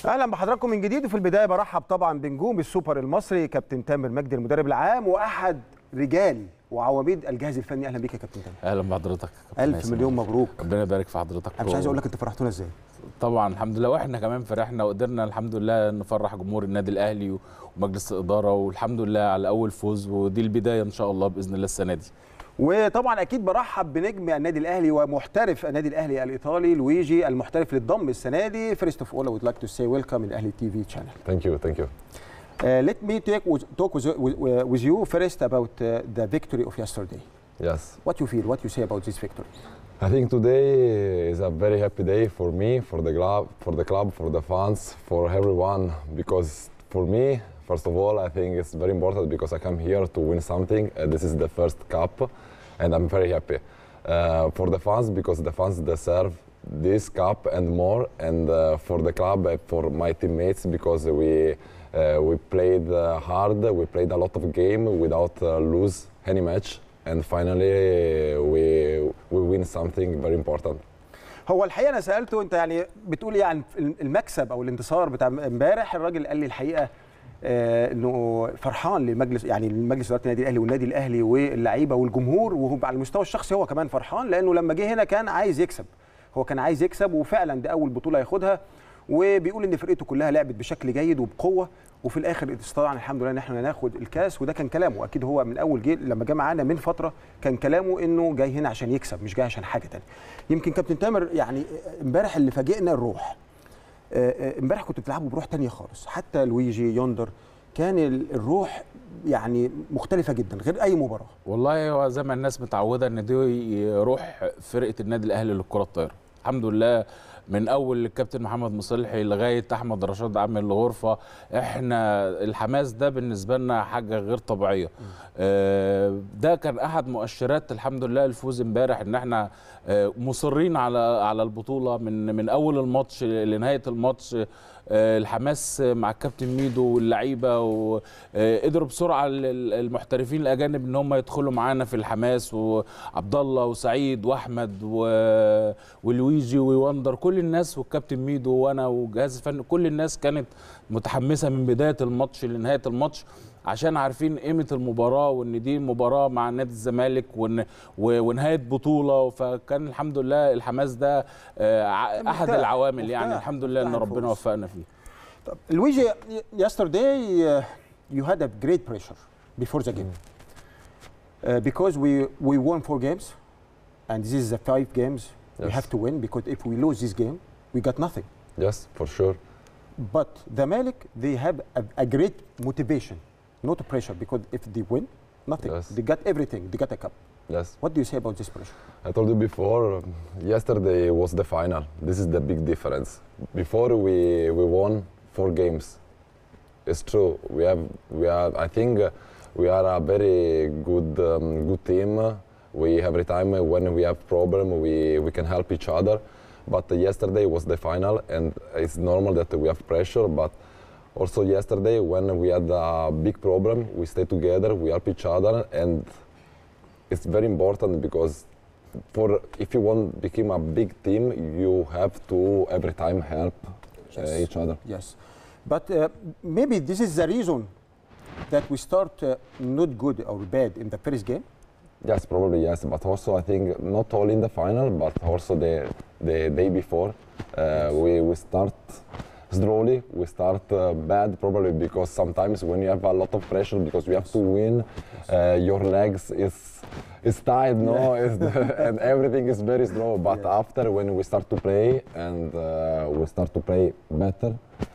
اهلا بحضراتكم من جديد وفي البدايه برحب طبعا بنجوم السوبر المصري كابتن تامر مجدي المدرب العام واحد رجال وعواميد الجهاز الفني اهلا بيك يا كابتن تامر اهلا بحضرتك يا كابتن الف هيثم. مليون مبروك ربنا يبارك في حضرتك انا مش عايز اقول لك انت فرحتونا ازاي طبعا الحمد لله واحنا كمان فرحنا وقدرنا الحمد لله نفرح جمهور النادي الاهلي ومجلس الاداره والحمد لله على اول فوز ودي البدايه ان شاء الله باذن الله السنه دي وطبعا اكيد برحب بنجم النادي الاهلي ومحترف النادي الاهلي الايطالي لويجي المحترف للضم السنه دي فيرست اوف اول would like to say welcome in الاهلي تي في channel Thank you, thank you. Uh, let me take with, talk with, with, with you first about uh, the victory of yesterday. Yes. What you feel? What you say about this victory? I think today is a very happy day for me, for the club, for the club, for the fans, for everyone. Because for me, first of all, I think it's very important because I come here to win something. Uh, this is the first cup, and I'm very happy. Uh, for the fans, because the fans deserve this cup and more, and uh, for the club, uh, for my teammates, because we uh, we played uh, hard, we played a lot of game without uh, lose any match, and finally uh, we we win something very important. هو الحقيقه انا سالته انت يعني بتقول ايه عن المكسب او الانتصار بتاع امبارح الراجل قال لي الحقيقه آه انه فرحان لمجلس يعني مجلس اداره النادي الاهلي والنادي الاهلي واللعيبه والجمهور وهو على المستوى الشخصي هو كمان فرحان لانه لما جه هنا كان عايز يكسب هو كان عايز يكسب وفعلا ده اول بطوله ياخدها وبيقول ان فرقته كلها لعبت بشكل جيد وبقوه وفي الاخر استطاعنا الحمد لله ان احنا ناخد الكاس وده كان كلامه اكيد هو من اول جه لما جه معانا من فتره كان كلامه انه جاي هنا عشان يكسب مش جاي عشان حاجه ثانيه يمكن كابتن تامر يعني امبارح اللي فاجئنا الروح آه، آه، امبارح كنتوا بتلعبوا بروح تانية خالص حتى لويجي يوندر كان ال- الروح يعني مختلفه جدا غير اي مباراه والله هو زي ما الناس متعوده ان دي روح فرقه النادي الاهلي للكره الطايره الحمد لله من اول الكابتن محمد مصلحي لغايه احمد رشاد عامل الغرفه احنا الحماس ده بالنسبه لنا حاجه غير طبيعيه آه، ده كان احد مؤشرات الحمد لله الفوز امبارح ان احنا آه، مصرين على على البطوله من من اول الماتش لنهايه الماتش آه، الحماس مع الكابتن ميدو واللعيبه وقدروا بسرعه ال- ال- المحترفين الاجانب ان هم يدخلوا معانا في الحماس وعبد الله وسعيد واحمد و- ولويجي ووندر كل الناس والكابتن ميدو وانا والجهاز الفني كل الناس كانت متحمسه من بدايه الماتش لنهايه الماتش عشان عارفين قيمه المباراه وان دي مباراه مع نادي الزمالك وإن- و- ونهايه بطوله فكان الحمد لله الحماس ده آه، ع- احد مفتاح- العوامل يعني مفتاح- الحمد لله ان مفتاح ربنا الفوز. وفقنا فيه طب لويجي yesterday uh, you had a great pressure before the game uh, because we we won four games and this is the five games we Yes. have to win because if we lose this game we got nothing Yes, for sure. but the Malik they have a, a great motivation not pressure because if they win nothing Yes. they got everything they got a cup Yes. what do you say about this pressure I told you before, um, yesterday was the final. This is the big difference. Before we, we won four games. It's true. We have we are I think uh, we are a very good um, good team. We every time uh, when we have problem we, we can help each other. But uh, yesterday was the final and it's normal that we have pressure. But also yesterday when we had a big problem, we stay together, we help each other and it's very important because for if you want to become a big team, you have to every time help uh, each other. Yes, but uh, maybe this is the reason that we start uh, not good or bad in the first game. Yes, probably yes, but also I think not only in the final, but also the the day before. Uh, we we start slowly. We start uh, bad probably because sometimes when you have a lot of pressure because you have to win, uh, your legs is is tight, no, It's and everything is very slow. But Yeah. after when we start to play and uh, we start to play better.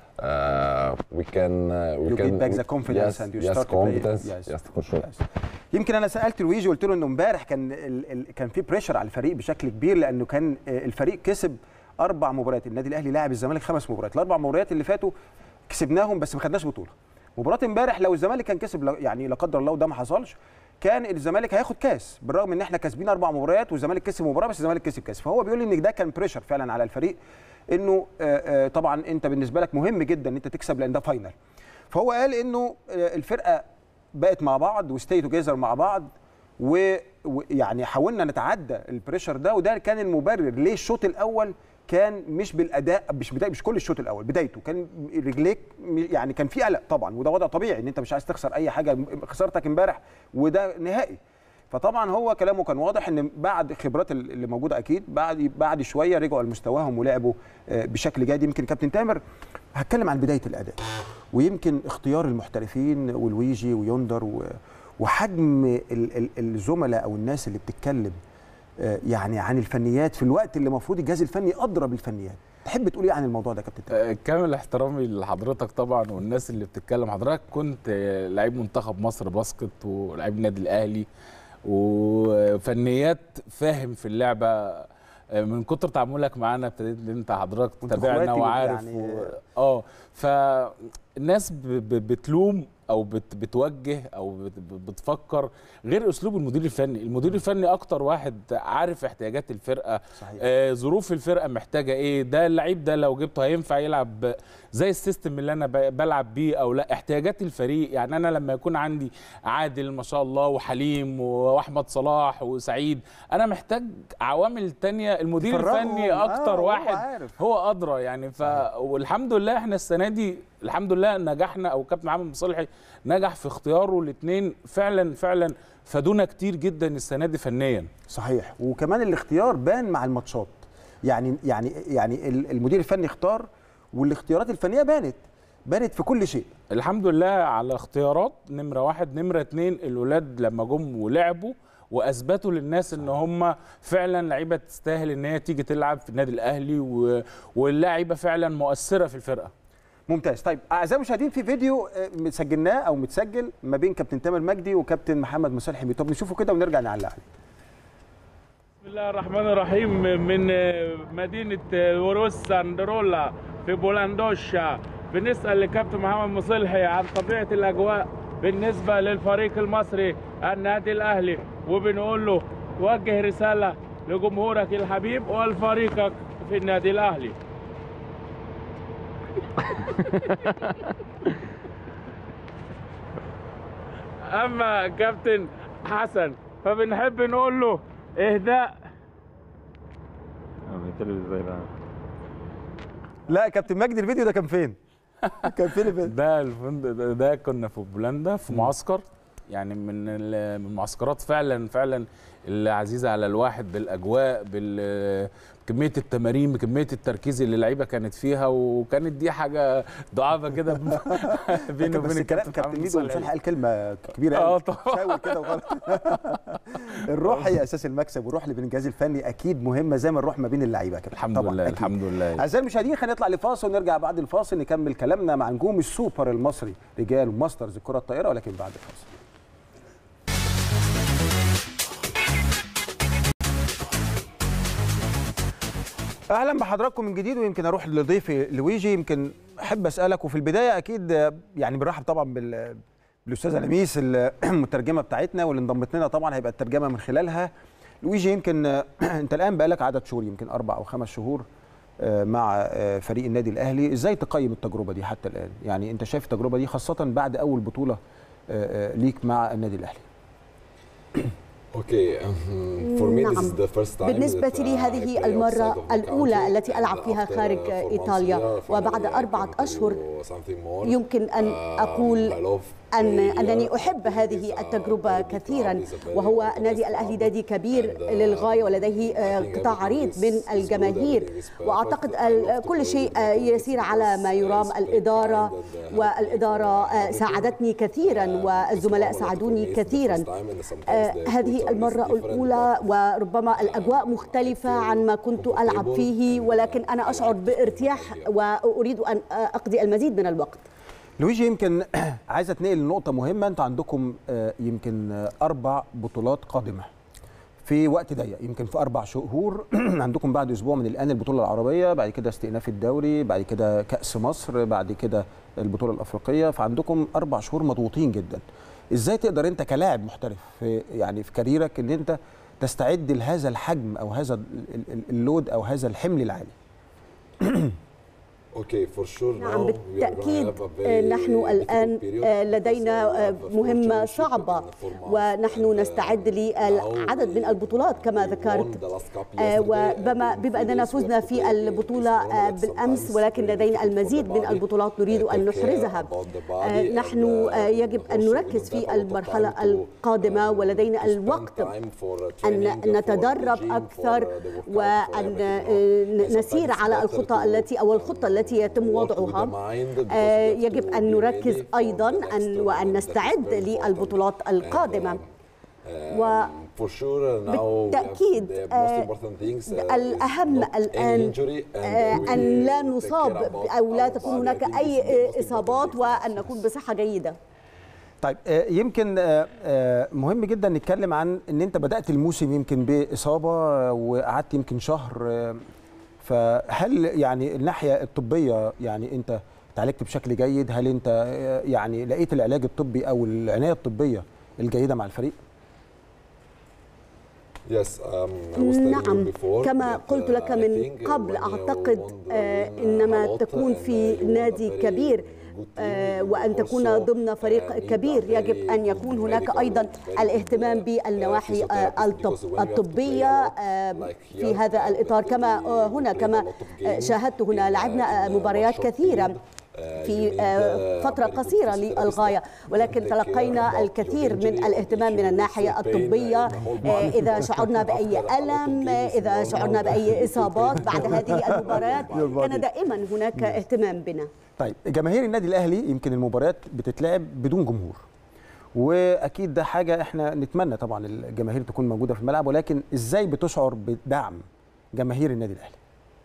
Uh, we can uh, we You can get back we- the confidence yes, and you yes, start to play. confidence Yes. yes for sure Yes. يمكن انا سالت لويجي قلت له انه امبارح كان ال ال كان في بريشر على الفريق بشكل كبير لانه كان آه، الفريق كسب اربع مباريات النادي الاهلي لاعب الزمالك خمس مباريات الاربع مباريات اللي فاتوا كسبناهم بس ما خدناش بطوله مباراه امبارح لو الزمالك كان كسب لا- يعني لا قدر الله وده ما حصلش كان الزمالك هياخد كاس بالرغم ان احنا كاسبين اربع مباريات والزمالك كسب مباراه بس الزمالك كسب كاس فهو بيقول لي ان ده كان بريشر فعلا على الفريق انه آه، آه، طبعا انت بالنسبه لك مهم جدا ان انت تكسب لان ده فاينل فهو قال انه آه، الفرقه بقت مع بعض وستي توجذر مع بعض و- ويعني حاولنا نتعدى البريشر ده وده كان المبرر ليه الشوط الاول كان مش بالاداء مش بداية مش كل الشوط الاول بدايته كان رجليك م- يعني كان في قلق طبعا وده وضع طبيعي ان انت مش عايز تخسر اي حاجه خسارتك امبارح وده نهائي فطبعا هو كلامه كان واضح ان بعد خبرات ال- اللي موجوده اكيد بعد بعد شويه رجعوا لمستواهم ولعبوا آه، بشكل جيد يمكن كابتن تامر هتكلم عن بدايه الاداء ويمكن اختيار المحترفين ولويجي ويوندر و- وحجم ال- ال- الزملاء او الناس اللي بتتكلم آه، يعني عن الفنيات في الوقت اللي المفروض الجهاز الفني ادرى بالفنيات تحب تقول ايه عن الموضوع ده يا كابتن تامر؟ آه، كامل احترامي لحضرتك طبعا والناس اللي بتتكلم حضرتك كنت آه، لعيب منتخب مصر باسكت ولعيب النادي الاهلي وفنيات فاهم في اللعبه آه، من كتر تعاملك معانا ابتديت ان انت حضرتك وانتوا تتابعنا اخواتي وعارف يعني- و... اه فالناس ب... ب... بتلوم او بت... بتوجه او بت... بتفكر غير اسلوب المدير الفني المدير الفني اكتر واحد عارف احتياجات الفرقه صحيح آه، ظروف الفرقه محتاجه ايه ده اللعيب ده لو جبته هينفع يلعب زي السيستم اللي انا ب- بلعب بيه او لا احتياجات الفريق يعني انا لما يكون عندي عادل ما شاء الله وحليم واحمد صلاح وسعيد انا محتاج عوامل تانية المدير تفرغهم. الفني آه، اكتر هو واحد عارف. هو ادرى يعني ف والحمد لله احنا السنه دي الحمد لله نجحنا او كابتن محمد مصلحي نجح في اختياره الاثنين فعلا فعلا فادونا كتير جدا السنه دي فنيا صحيح وكمان الاختيار بان مع الماتشات يعني يعني يعني ال- المدير الفني اختار والاختيارات الفنيه بانت بانت في كل شيء الحمد لله على اختيارات نمره واحد نمره اتنين الولاد لما جم ولعبوا واثبتوا للناس ان هم فعلا لعيبه تستاهل ان هي تيجي تلعب في النادي الاهلي و... واللاعيبه فعلا مؤثره في الفرقه ممتاز طيب اعزائي المشاهدين في فيديو آه، سجلناه او متسجل ما بين كابتن تامر مجدي وكابتن محمد مسلحي طب نشوفه كده ونرجع نعلق عليه بسم الله الرحمن الرحيم من مدينة وروس ساندرولا في بولندوشا بنسأل الكابتن محمد مصلحي عن طبيعة الأجواء بالنسبة للفريق المصري النادي الأهلي وبنقول له وجه رسالة لجمهورك الحبيب ولفريقك في النادي الأهلي أما كابتن حسن فبنحب نقول له إهداء لا يا كابتن مجدي الفيديو ده كان فين كان فين الفيديو ده الفندق ده, ده كنا في بولندا في معسكر يعني من ال- من المعسكرات فعلا فعلا اللي عزيزه على الواحد بالاجواء بكميه التمارين بكميه التركيز اللي اللعيبه كانت فيها وكانت دي حاجه دعابه كده بيني بس وبين الكلام الكابتن كابتن محمد ميدو صالح. مسلحي قال كلمه كبيره اه قوي طبعا شاور كده وغلط الروح هي اساس المكسب والروح اللي بين الجهاز الفني اكيد مهمه زي ما الروح ما بين اللعيبه كده الحمد طبعاً، لله أكيد. الحمد لله اعزائي المشاهدين خلينا نطلع لفاصل ونرجع بعد الفاصل نكمل كلامنا مع نجوم السوبر المصري رجال ماسترز الكره الطائره ولكن بعد الفاصل اهلا بحضراتكم من جديد ويمكن اروح لضيفي لويجي يمكن احب اسالك وفي البدايه اكيد آه، يعني بنرحب طبعا بال بالاستاذه لميس المترجمه بتاعتنا واللي انضمت لنا طبعا هيبقى الترجمه من خلالها لويجي يمكن آه، انت الان بقالك عدد شهور يمكن اربع او خمس شهور آه، مع آه، فريق النادي الاهلي ازاي تقيم التجربه دي حتى الان يعني انت شايف التجربه دي خاصه بعد اول بطوله آه، آه، ليك مع النادي الاهلي Okay, um, for me this is نعم. the first time بالنسبة that, لي uh, I هذه play المرة outside of the الأولى country. التي ألعب And فيها after, خارج uh, four months إيطاليا here, وبعد finally I أربعة can أشهر do something more. يمكن أن Um, أقول I love أن playing أنني here. أحب It is هذه a التجربة very big كثيرا club, it's a very وهو organized نادي الأهلي club. نادي كبير And, uh, للغاية ولديه I آه، think قطاع everything عريض is- من is good, الجماهير everything is وأعتقد perfect. I ال- love to كل play شيء with آه، the يسير على ما players, يرام uh, الإدارة and, uh, والإدارة آه، helping ساعدتني كثيرا والزملاء ساعدوني كثيرا آه، هذه المرة الأولى وربما الأجواء مختلفة عن ما كنت ألعب فيه ولكن أنا أشعر بارتياح وأريد أن أقضي المزيد من الوقت لويجي يمكن عايز اتنقل لنقطة مهمة انتوا عندكم آه، يمكن آه، أربع بطولات قادمة في وقت ضيق يمكن في أربع شهور عندكم بعد أسبوع من الآن البطولة العربية بعد كده استئناف الدوري بعد كده كأس مصر بعد كده البطولة الأفريقية فعندكم أربع شهور مضغوطين جدا إزاي تقدر أنت كلاعب محترف في يعني في كاريرك إن أنت تستعد لهذا الحجم أو هذا ال- ال- اللود أو هذا الحمل العالي Okay, for sure نعم now we are gonna بالتأكيد have a very آه، نحن difficult الآن period آه، because, لدينا uh, آه، we have مهمة championship صعبة in four months ونحن and, uh, نستعد لعدد من البطولات كما we won ذكرت the last cup آه، yesterday وبما and بما in أننا few days we فزنا have to في play البطولة this آه، tournament. بالأمس Sometimes ولكن very لدينا difficult for المزيد the من body, البطولات نريد uh, أن take care نحرزها about the body آه، and, نحن uh, آه، يجب also أن we نركز don't have في a lot of المرحلة time to, القادمة um, ولدينا to spend الوقت time for, uh, training, أن for the نتدرب gym, for, أكثر uh, the workout, for وأن everything, آه، you know. And نسير sometimes على it's better الخطة to, التي أو الخطة التي يتم work with the وضعها mind because آه، we have يجب to أن be نركز ready for أيضا the next أن وأن tournament that is نستعد very important. للبطولات And, القادمة um, و for sure now we have بالتأكيد، the most آه، important things uh, الأهم is not الآن any injury and آه، we أن لا take care نصاب about أو لا our تكون body. I هناك think this is the أي most important إصابات thing. وأن نكون بصحة جيدة طيب آه، يمكن آه، آه، مهم جدا نتكلم عن ان انت بدات الموسم يمكن باصابه آه، وقعدت يمكن شهر آه، فهل يعني الناحيه الطبيه يعني انت اتعالجت بشكل جيد هل انت آه، يعني لقيت العلاج الطبي او العنايه الطبيه الجيده مع الفريق Yes, um, I was telling you نعم before كما that, قلت uh, لك I من think قبل when you أعتقد won the آه، win, uh, إنما a lot تكون and, uh, في you won a نادي very كبير good team, آه، you وأن تكون also, ضمن uh, فريق need a كبير يجب very أن good يكون هناك medical أيضا and very good, الاهتمام uh, بالنواحي آه، physiotherapist الطب because when you have to play الطبية a lot, آه، like في here, هذا uh, الإطار we كما played آه، هنا a كما lot of آه، games شاهدت هنا in, uh, لعبنا آه، in, uh, مباريات one short كثيرة period. Uh, you في need, آه، uh, فترة very good قصيرة physiotherapist للغاية that ولكن take care تلقينا about your الكثير injury من or الاهتمام if من you الناحية feel pain الطبية in the whole آه، body. إذا شعرنا After بأي a lot of ألم games, إذا you know شعرنا now بأي you need to إصابات take بعد care هذه about المباريات your كان body. دائما هناك اهتمام بنا طيب جماهير النادي الاهلي يمكن المباريات بتتلعب بدون جمهور واكيد ده حاجه احنا نتمنى طبعا الجماهير تكون موجوده في الملعب ولكن ازاي بتشعر بدعم جماهير النادي الاهلي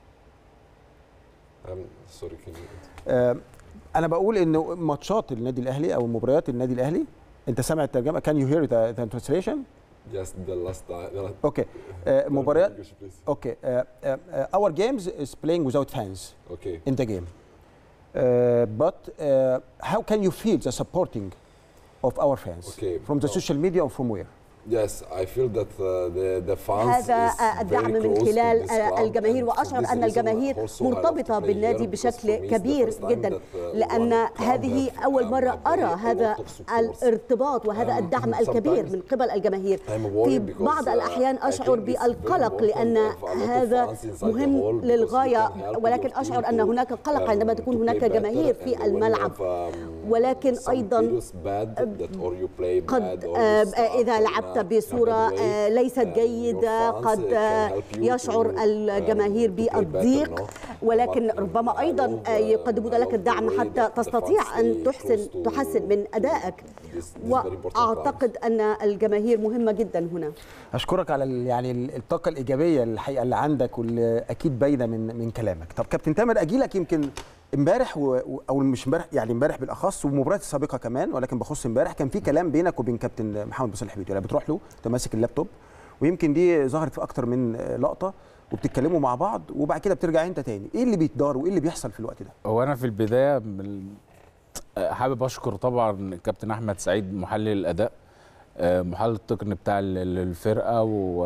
Um, sorry, can you... آه، انا بقول انه ماتشات النادي الاهلي او مباريات النادي الاهلي انت سامع الترجمه كان يو هير ذا ترانسليشن Yes, the last time. the last- اوكي آه، مباريات English, please. اوكي اور جيمز از بلاينج without فانز Okay. in the game uh, but uh, how can you feel the supporting of our fans Okay, from the well- social media or from where Yes, I feel that uh, the the fans هذا is آه، الدعم very من close to خلال this آه، club الجماهير and for واشعر this ان reason الجماهير also I love مرتبطه to play بالنادي here because بشكل for me it's the كبير first time جدا that, uh, لان one club هذه have, اول um, مره a very- ارى a هذا lot of supports. الارتباط وهذا Um, الدعم الكبير sometimes من قبل الجماهير I'm worried في because, بعض uh, الاحيان I اشعر think it's very بالقلق important لان to have a lot of هذا fans inside the مهم hall because للغايه we can help ولكن your اشعر team ان to, هناك قلق um, عندما تكون to هناك play better جماهير and في when you الملعب have, um, ولكن some أيضاً periods bad that or you play قد bad or آه، you start إذا in a- لعبت in a بصورة bad way, آه، ليست um, جيدة your fans, قد uh, can آه، help you يشعر to, um, الجماهير to play better, بالضيق no? ولكن But, um, ربما I أيضا love, آه، uh, يقدمون I لك love the الدعم way حتى that the تستطيع fans أن stay تحسن close to تحسن من أدائك this- this very important club. وأعتقد أن الجماهير مهمة جدا هنا اشكرك على ال- يعني ال- الطاقه الايجابيه الحقيقه اللي عندك واللي اكيد باينه من من كلامك طب كابتن تامر اجي لك يمكن امبارح و... و- او مش امبارح يعني امبارح بالاخص والمباريات السابقه كمان ولكن بخص امبارح كان في كلام بينك وبين كابتن محمد بصالح بيتو يعني بتروح له انت ماسك اللابتوب ويمكن دي ظهرت في اكتر من لقطه وبتتكلموا مع بعض وبعد كده بترجع انت تاني ايه اللي بيتدار وايه اللي بيحصل في الوقت ده هو انا في البدايه من حابب اشكر طبعا الكابتن احمد سعيد محلل الاداء آه، محلل التقني بتاع ال- ال- الفرقه و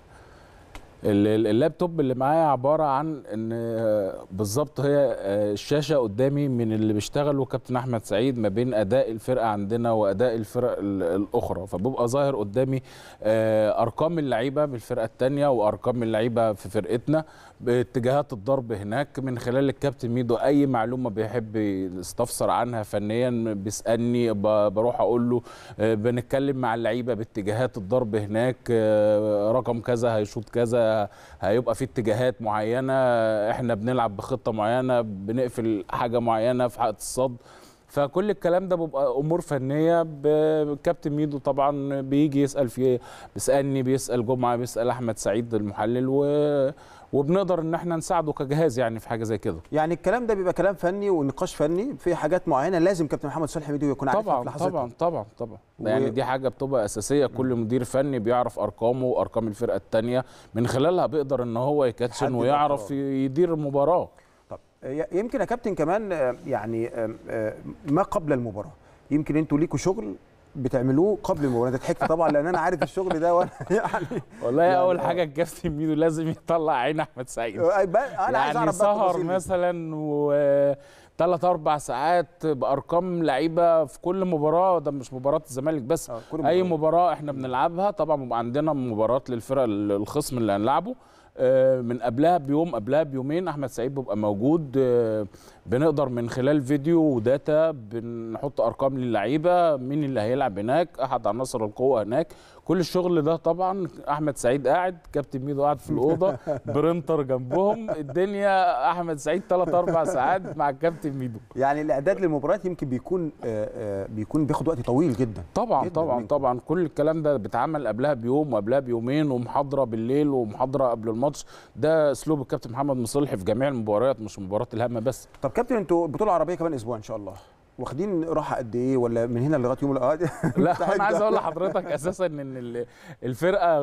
ال- ال- اللابتوب اللي معايا عباره عن ان آه، بالظبط هي آه، الشاشه قدامي من اللي بيشتغلوا كابتن احمد سعيد ما بين اداء الفرقه عندنا واداء الفرق ال- الاخرى فبيبقى ظاهر قدامي آه، ارقام اللعيبه بالفرقه الثانيه وارقام اللعيبه في فرقتنا باتجاهات الضرب هناك من خلال الكابتن ميدو اي معلومه بيحب يستفسر عنها فنيا بيسالني ب- بروح اقول له آه، بنتكلم مع اللعيبه باتجاهات الضرب هناك آه، رقم كذا هيشوط كذا هيبقى في اتجاهات معينه احنا بنلعب بخطه معينه بنقفل حاجه معينه في حلقه الصد فكل الكلام ده بيبقى امور فنيه ب- كابتن ميدو طبعا بيجي يسال في بيسالني بيسال جمعه بيسال احمد سعيد المحلل و... وبنقدر ان احنا نساعده كجهاز يعني في حاجه زي كده يعني الكلام ده بيبقى كلام فني ونقاش فني في حاجات معينه لازم كابتن محمد صالح ميدو يكون عارفها في طبعا لحظتها طبعا طبعا طبعا و- يعني دي حاجه بتبقى اساسيه كل مدير فني بيعرف ارقامه وارقام الفرقه الثانيه من خلالها بيقدر ان هو يكاتشن يحدد ويعرف القرار. يدير المباراه طب ي- يمكن يا كابتن كمان آه، يعني آه، آه، ما قبل المباراه يمكن انتوا ليكوا شغل بتعملوه قبل المباراه انت ضحكت طبعا لان انا عارف الشغل ده وانا يعني والله يعني اول آه. حاجه الكابتن ميدو لازم يطلع عين احمد سعيد انا عايز يعني اعرف بقى سهر التفاصيل دي. مثلا و ثلاث اربع ساعات بارقام لعيبه في كل مباراه ده مش مباراه الزمالك بس آه، كل اي مباراة. مباراه احنا بنلعبها طبعا بيبقى عندنا مباراه للفرق الخصم اللي هنلعبه آه، من قبلها بيوم قبلها بيومين احمد سعيد بيبقى موجود آه، بنقدر من خلال فيديو وداتا بنحط ارقام للعيبه مين اللي هيلعب هناك احد عناصر القوه هناك كل الشغل ده طبعا احمد سعيد قاعد كابتن ميدو قاعد في الاوضه برينتر جنبهم الدنيا احمد سعيد ثلاث اربع ساعات مع الكابتن ميدو يعني الاعداد للمباريات يمكن بيكون آه، آه، بيكون بياخد وقت طويل جدا طبعا جداً طبعا منكم. طبعا كل الكلام ده بيتعمل قبلها بيوم وقبلها بيومين ومحاضره بالليل ومحاضره قبل الماتش ده اسلوب الكابتن محمد مصلحي في جميع المباريات مش مباراه الهامه بس طب كابتن انتوا بطوله عربيه كمان اسبوع ان شاء الله واخدين راحه قد ايه ولا من هنا لغايه يوم الأحد لا انا عايز اقول لحضرتك اساسا ان ال- الفرقه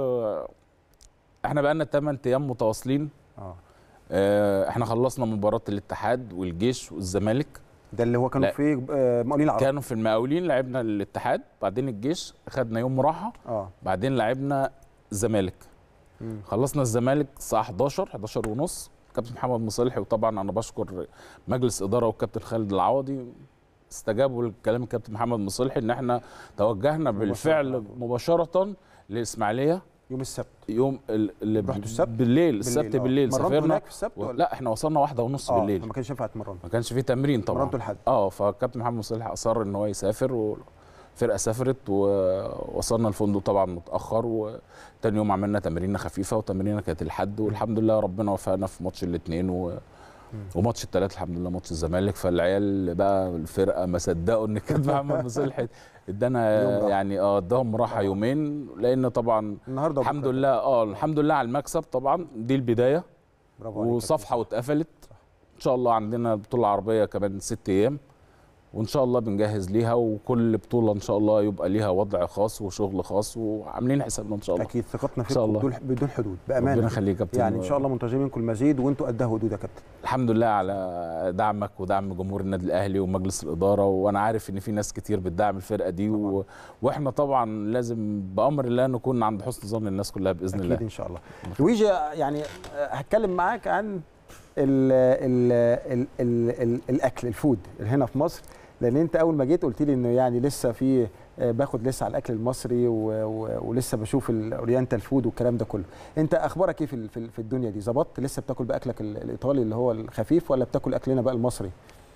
احنا بقالنا 8 ايام متواصلين اه آه، احنا خلصنا مباراه الاتحاد والجيش والزمالك ده اللي هو كانوا لا. في آه، مقاولين العرب كانوا في المقاولين لعبنا الاتحاد بعدين الجيش خدنا يوم راحه اه بعدين لعبنا الزمالك مم. خلصنا الزمالك الساعه 11 11 ونص كابتن محمد مصالحي وطبعا انا بشكر مجلس اداره والكابتن خالد العوضي استجابوا لكلام الكابتن محمد مصالحي ان احنا توجهنا بالفعل مباشره للاسماعيليه يوم السبت يوم ال- اللي رحتوا السبت؟ بالليل السبت آه. بالليل مرنتوا سافرنا هناك في السبت و... ولا؟ لا احنا وصلنا واحدة ونص آه، بالليل ما كانش ينفع تمرنوا ما كانش فيه تمرين طبعا مرنتوا لحد اه فكابتن محمد مصالح اصر ان هو يسافر والفرقه سافرت ووصلنا الفندق طبعا متاخر وتاني يوم عملنا تمرينه خفيفه وتمرينه كانت الحد والحمد لله ربنا وفقنا في ماتش الاثنين و... وماتش الثلاث الحمد لله ماتش الزمالك فالعيال بقى الفرقه ما صدقوا ان كابتن محمد مصالح يوم ادانا راحة. يعني اه اداهم راحه يومين لان طبعا النهارده الحمد وبكرة. لله اه الحمد لله على المكسب طبعا دي البدايه برافو عليك وصفحه واتقفلت ان شاء الله عندنا بطوله عربيه كمان ست ايام وان شاء الله بنجهز ليها وكل بطوله ان شاء الله يبقى ليها وضع خاص وشغل خاص وعاملين حسابنا ان شاء الله اكيد ثقتنا إن شاء فيكم الله. بدون بدون حدود بامانه ربنا يخليك يا كابتن يعني ان شاء الله منتظرين منكم المزيد وانتوا قدها حدود يا كابتن الحمد لله على دعمك ودعم جمهور النادي الاهلي ومجلس الاداره وانا عارف ان في ناس كتير بتدعم الفرقه دي و... واحنا طبعا لازم بامر الله نكون عند حسن ظن الناس كلها باذن اكيد الله ان شاء الله لويجي يعني آه، هتكلم معاك عن ال ال ال ال ال الاكل الفود هنا في مصر لان انت اول ما جيت قلت لي انه يعني لسه في آه، باخد لسه على الاكل المصري و و ولسه بشوف الاورينتال فود والكلام ده كله انت اخبارك ايه في ال- في ال- في الدنيا دي ظبطت لسه بتاكل باكلك ال- الايطالي اللي هو الخفيف ولا بتاكل اكلنا بقى المصري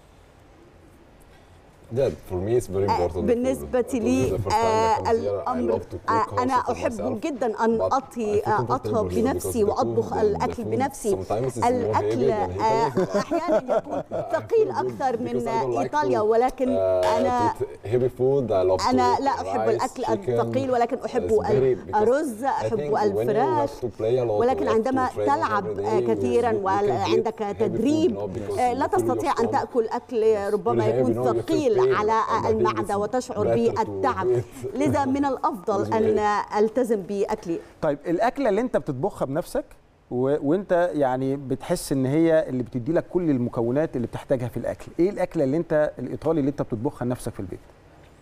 Yeah, for me it's very آه، important. بالنسبة For- لي for the first time I آه، come here, I الأمر love to cook آه، also أنا for أحب myself. جدا أن But I أطهي feel آه، comfortable أطهى here بنفسي because the وأطبخ food- the الأكل food بنفسي sometimes is more الأكل heavy than آه، Italy. أحيانا يكون ثقيل أكثر Because من I don't like إيطاليا to, ولكن uh, أنا to eat heavy food. I love to أنا eat لا أحب rice, الأكل chicken. الثقيل ولكن أحب It's very- because الرز I أحب think when you الفراخ have to play a lot, ولكن you have to عندما train تلعب every آه، day, كثيرا you- you can eat وعندك heavy food تدريب now because آه، you لا feel your تستطيع أن stomach. تأكل أكل ربما very heavy, يكون you know, you feel ثقيل pain. على And I think المعدة it's وتشعر better to بالتعب eat. لذا من الأفضل Losing أن weight. ألتزم بأكلي طيب الاكله اللي انت بتطبخها بنفسك و... وانت يعني بتحس ان هي اللي بتدي لك كل المكونات اللي بتحتاجها في الاكل ايه الاكله اللي انت الايطالي اللي انت بتطبخها لنفسك في البيت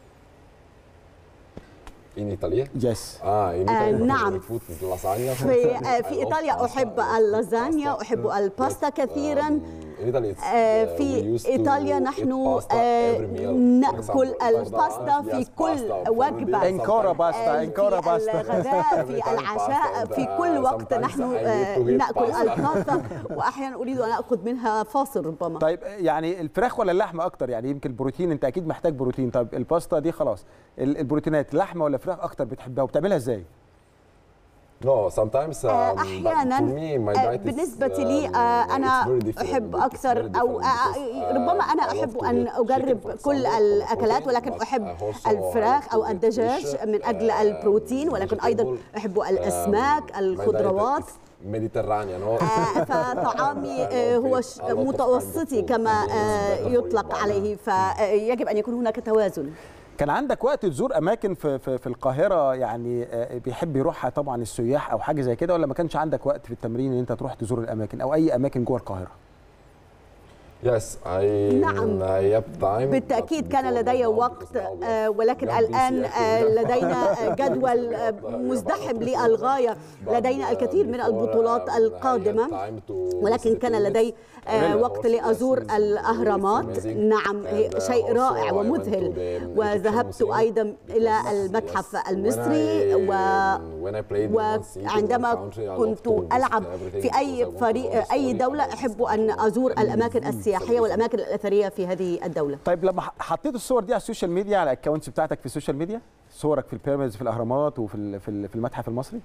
In Italy? يس Ah, in آه، Italy, my نعم. favorite food is lasagna. في آه، I في love إيطاليا pasta. أحب I love اللازانيا pasta. أحب الباستا كثيرا Um, in Italy it's, آه، uh, we في used to إيطاليا eat نحن pasta آه، every meal. For نأكل example, الباستا pasta, في yes, كل pasta for وجبة the day, انكورا sometimes باستا آه، انكورا في باستا الغداء في Every time العشاء pasta في and, كل uh, وقت sometimes نحن I need آه، to eat نأكل pasta. الباستا وأحيانا أريد أن أخذ منها فاصل ربما طيب يعني الفراخ ولا اللحمه اكتر يعني يمكن البروتين انت اكيد محتاج بروتين طيب الباستا دي خلاص ال- البروتينات لحمه ولا فراخ اكتر بتحبها وبتعملها ازاي No, sometimes um, آه، but أحيانا for me my آه، diet is, بالنسبة um, لي آه، it's أنا very different. أحب It's أكثر very أو different آه، because, uh, ربما أنا I love أحب to أن eat أجرب chicken, for كل example, for الأكلات protein, ولكن but أحب I also الفراخ like أو to eat الدجاج fish, من أجل uh, البروتين ولكن أيضا vegetable. أحب Um, الأسماك my diet الخضروات is Mediterranean. no? آه، فطعامي آه، هو ش- متوسطي كما آه، يطلق عليه فيجب أن يكون هناك توازن كان عندك وقت تزور اماكن في في, في القاهره يعني آه، بيحب يروحها طبعا السياح او حاجه زي كده ولا ما كانش عندك وقت في التمرين ان انت تروح تزور الاماكن او اي اماكن جوه القاهره Yes, I نعم. I have time. بالتأكيد but كان before لدي now, وقت because now we have- آه، ولكن we have الآن busy آه، actually. لدينا آه، جدول آه، مزدحم للغاية But, لدينا uh, الكثير من before, البطولات um, I had القادمة time to ولكن visit كان the لدي pyramids. آه، Really, وقت of course, لأزور yes, it's الأهرامات amazing. نعم هي And, uh, شيء also رائع I went to ومذهل the وذهبت Egyptian museum أيضا إلى because, المتحف yes, المصري when I- و when I played in one city, one وعندما country, I love كنت to visit ألعب everything في because I أي want to know فريق the أي story دولة about this أحب أن country. أزور الأماكن السياحية والأماكن الأثرية في هذه الدولة طيب لما ح- حطيت الصور دي على السوشيال ميديا على الاكونتس بتاعتك في السوشيال ميديا صورك في البيراميدز في الاهرامات وفي ال- في ال- في المتحف المصري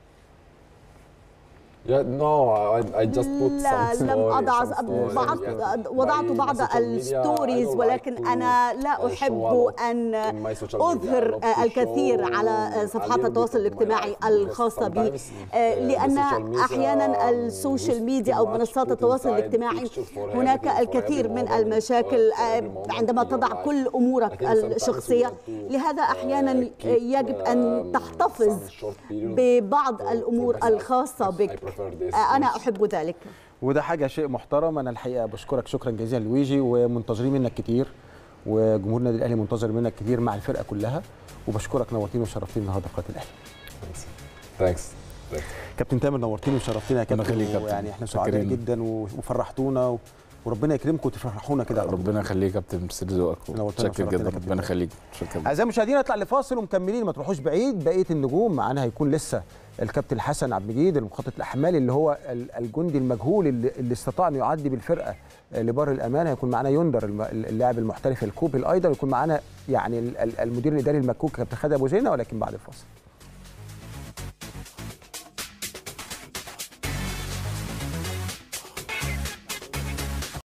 Yeah, no, I, I just put لا some لم stories, أضع some stories, بعض yes. وضعت My بعض social media, I الستوريز الستوريز don't ولكن like to, أنا uh, لا show a أحب lot أن in my social media. I أظهر love to الكثير show على a صفحات little bit التواصل of my الاجتماعي life because الخاصة بي sometimes, آه، uh, the لأن social media أحيانا السوشيال used ميديا too أو much منصات put التواصل inside الاجتماعي pictures for هناك everything, for الكثير every من moment, المشاكل for آه، every moment عندما in your تضع life. كل I أمورك think sometimes we الشخصية want to, لهذا uh, أحيانا keep, يجب أن um, تحتفظ some short period ببعض for- for الأمور myself. الخاصة I بك prefer this, آه، أنا which- أحب ذلك وده حاجه شيء محترم انا الحقيقه بشكرك شكرا جزيلا لويجي ومنتظرين منك كتير وجمهور النادي الاهلي منتظر منك كتير مع الفرقه كلها وبشكرك نورتيني وشرفتيني النهارده في قناه الاهلي Thanks. Thanks. كابتن تامر نورتيني وشرفتينا يا ربنا كابتن يخليك يا كابتن. يعني احنا سعداء شاكرين. جدا و- وفرحتونا و- وربنا يكرمكم وتفرحونا كده يا رب. ربنا يخليك يا كابتن ميرسي ذوقك نورتنا شكرا وشرفتنا جدا يا كابتن. ربنا يخليك شكرا اعزائي المشاهدين نطلع لفاصل ومكملين ما تروحوش بعيد بقيه النجوم معانا هيكون لسه الكابتن حسن عبد المجيد المخطط الاحمال اللي هو ال- الجندي المجهول اللي, اللي استطاع انه يعدي بالفرقه آه، لبر الامان هيكون معانا يندر الم- اللاعب المحترف الكوبي ايضا ويكون معانا يعني ال- ال- المدير الاداري المكوك كابتن خالد ابو زينه ولكن بعد الفاصل